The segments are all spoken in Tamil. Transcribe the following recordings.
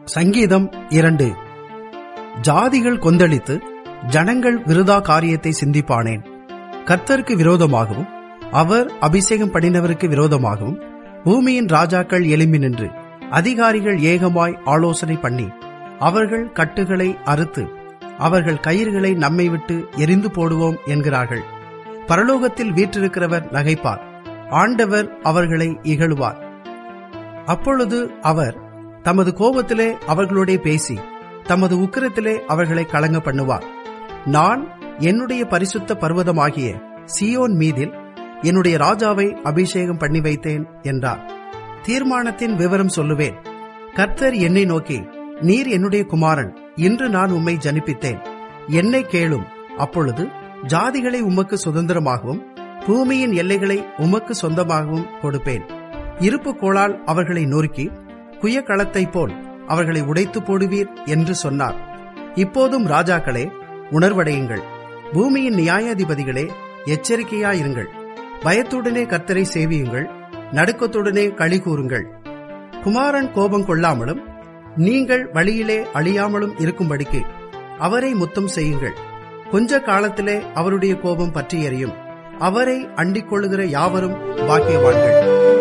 சங்கீதம் இரண்டு ஜாதிகள் கொந்தளித்து ஜனங்கள் விருதா காரியத்தை சிந்திப்பானேன் கர்த்தருக்கு விரோதமாகவும் அவர் அபிஷேகம் பண்ணினவருக்கு விரோதமாகவும் பூமியின் ராஜாக்கள் எழும்பி நின்று அதிகாரிகள் ஏகமாய் ஆலோசனை பண்ணி அவர்கள் கட்டுகளை அறுத்து அவர்கள் கயிறுகளை நம்மை விட்டு எரிந்து போடுவோம் என்கிறார்கள் பரலோகத்தில் வீற்றிருக்கிறவர் நகைப்பார் ஆண்டவர் அவர்களை இகழுவார் அப்பொழுது அவர் தமது கோபத்திலே அவர்களோடே பேசி தமது உக்கிரத்திலே அவர்களை கலங்க பண்ணுவார் நான் என்னுடைய பரிசுத்த பர்வதமாகிய சியோன் மீதில் என்னுடைய ராஜாவை அபிஷேகம் பண்ணி வைத்தேன் என்றார் தீர்மானத்தின் விவரம் சொல்லுவேன் கர்த்தர் என்னை நோக்கி நீர் என்னுடைய குமாரன் இன்று நான் உம்மை ஜனிப்பித்தேன் என்னை கேளும் அப்பொழுது ஜாதிகளை உமக்கு சுதந்திரமாகவும் பூமியின் எல்லைகளை உமக்கு சொந்தமாகவும் கொடுப்பேன் இருப்பு கோளால் அவர்களை நொறுக்கி குயக்களத்தைப் போல் அவர்களை உடைத்து போடுவீர் என்று சொன்னார் இப்போதும் ராஜாக்களே உணர்வடையுங்கள் பூமியின் நியாயாதிபதிகளே எச்சரிக்கையாயிருங்கள் பயத்துடனே கர்த்தரை சேவியுங்கள் நடுக்கத்துடனே களி கூறுங்கள் குமாரன் கோபம் கொள்ளாமலும் நீங்கள் வழியிலே அழியாமலும் இருக்கும்படிக்கு அவரை முத்தம் செய்யுங்கள் கொஞ்ச காலத்திலே அவருடைய கோபம் பற்றி எறியும் அவரை அண்டிக் கொள்ளுகிற யாவரும் பாக்கியவான்கள்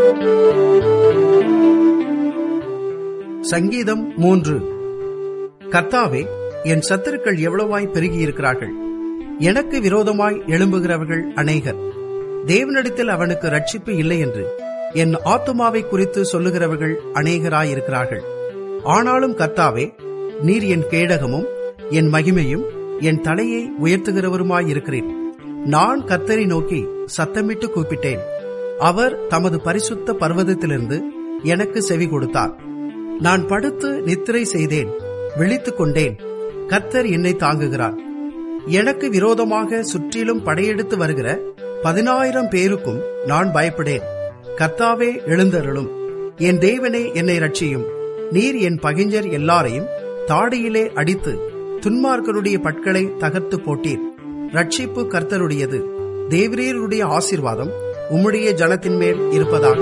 சங்கீதம் மூன்று கர்த்தாவே என் சத்துருக்கள் எவ்வளவாய் பெருகியிருக்கிறார்கள் எனக்கு விரோதமாய் எழும்புகிறவர்கள் அநேகர் தேவனிடத்தில் அவனுக்கு ரட்சிப்பு இல்லை என்று என் ஆத்துமாவை குறித்து சொல்லுகிறவர்கள் அநேகராயிருக்கிறார்கள் ஆனாலும் கர்த்தாவே நீர் என் கேடகமும் என் மகிமையும் என் தலையை உயர்த்துகிறவருமாயிருக்கிறேன் நான் கர்த்தரை நோக்கி சத்தமிட்டு கூப்பிட்டேன் அவர் தமது பரிசுத்த பர்வதத்திலிருந்து எனக்கு செவி கொடுத்தார் நான் படுத்து நித்திரை செய்தேன் விழித்துக் கொண்டேன் கர்த்தர் என்னை தாங்குகிறார் எனக்கு விரோதமாக சுற்றிலும் படையெடுத்து வருகிற பதினாயிரம் பேருக்கும் நான் பயப்படேன் கர்த்தாவே எழுந்தருளும் என் தேவனே என்னை ரட்சியும் நீர் என் பகிஞ்சர் எல்லாரையும் தாடியிலே அடித்து துன்மார்க்கருடைய பட்களை தகர்த்து போட்டீர் ரட்சிப்பு கர்த்தருடையது தேவரீருடைய ஆசிர்வாதம் உம்முடைய ஜனத்தின் மேல் இருப்பதாக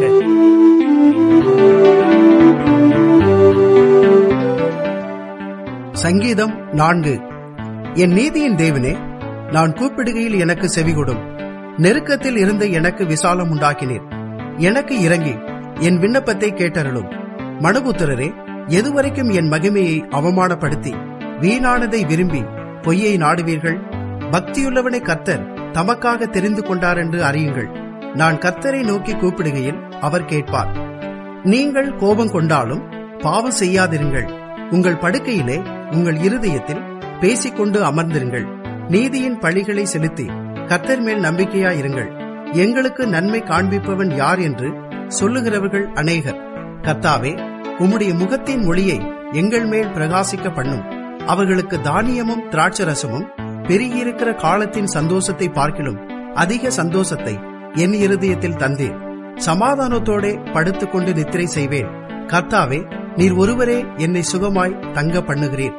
சங்கீதம் நான்கு என் நீதியின் தேவனே நான் கூப்பிடுகையில் எனக்கு செவிகொடும் நெருக்கத்தில் இருந்த எனக்கு விசாலம் உண்டாக்கினீர் எனக்கு இறங்கி என் விண்ணப்பத்தை கேட்டருளும் மனுபுத்திரரே எதுவரைக்கும் என் மகிமையை அவமானப்படுத்தி வீணானதை விரும்பி பொய்யை நாடுவீர்கள் பக்தியுள்ளவனை கர்த்தர் தமக்காக தெரிந்து கொண்டார் என்று அறியுங்கள் நான் கர்த்தரை நோக்கி கூப்பிடுகையில் அவர் கேட்பார் நீங்கள் கோபம் கொண்டாலும் பாவம் செய்யாதிருங்கள் உங்கள் படுக்கையிலே உங்கள் இருதயத்தில் பேசிக்கொண்டு அமர்ந்திருங்கள் நீதியின் பழிகளை செலுத்தி கர்த்தர் மேல் நம்பிக்கையாயிருங்கள் எங்களுக்கு நன்மை காண்பிப்பவன் யார் என்று சொல்லுகிறவர்கள் அநேகர் கர்த்தாவே உம்முடைய முகத்தின் ஒளியை எங்கள் மேல் பிரகாசிக்க பண்ணும் அவர்களுக்கு தானியமும் திராட்சரசமும் பெருகியிருக்கிற காலத்தின் சந்தோஷத்தை பார்க்கிலும் அதிக சந்தோஷத்தை என் இருதயத்தில் தந்தேன் சமாதானத்தோட படுத்துக்கொண்டு நித்திரை செய்வேன் கர்த்தாவே நீர் ஒருவரே என்னை சுகமாய் தங்க பண்ணுகிறீர்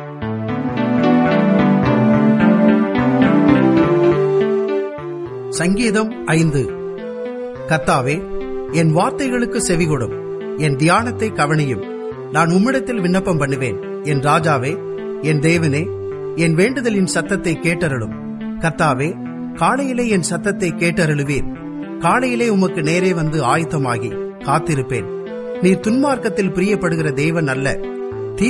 சங்கீதம் ஐந்து கர்த்தாவே என் வார்த்தைகளுக்கு செவிகொடும் என் தியானத்தை கவனியும் நான் உம்மிடத்தில் விண்ணப்பம் பண்ணுவேன் என் ராஜாவே என் தேவனே என் வேண்டுதலின் சத்தத்தை கேட்டருளும் கர்த்தாவே காலையிலே என் சத்தத்தை கேட்டருளுவீர் காலையிலே உமக்கு நேரே வந்து ஆயத்தமாகி காத்திருப்பேன் நீர் துன்மார்க்கத்தில் பிரியப்படுகிற தேவன் அல்ல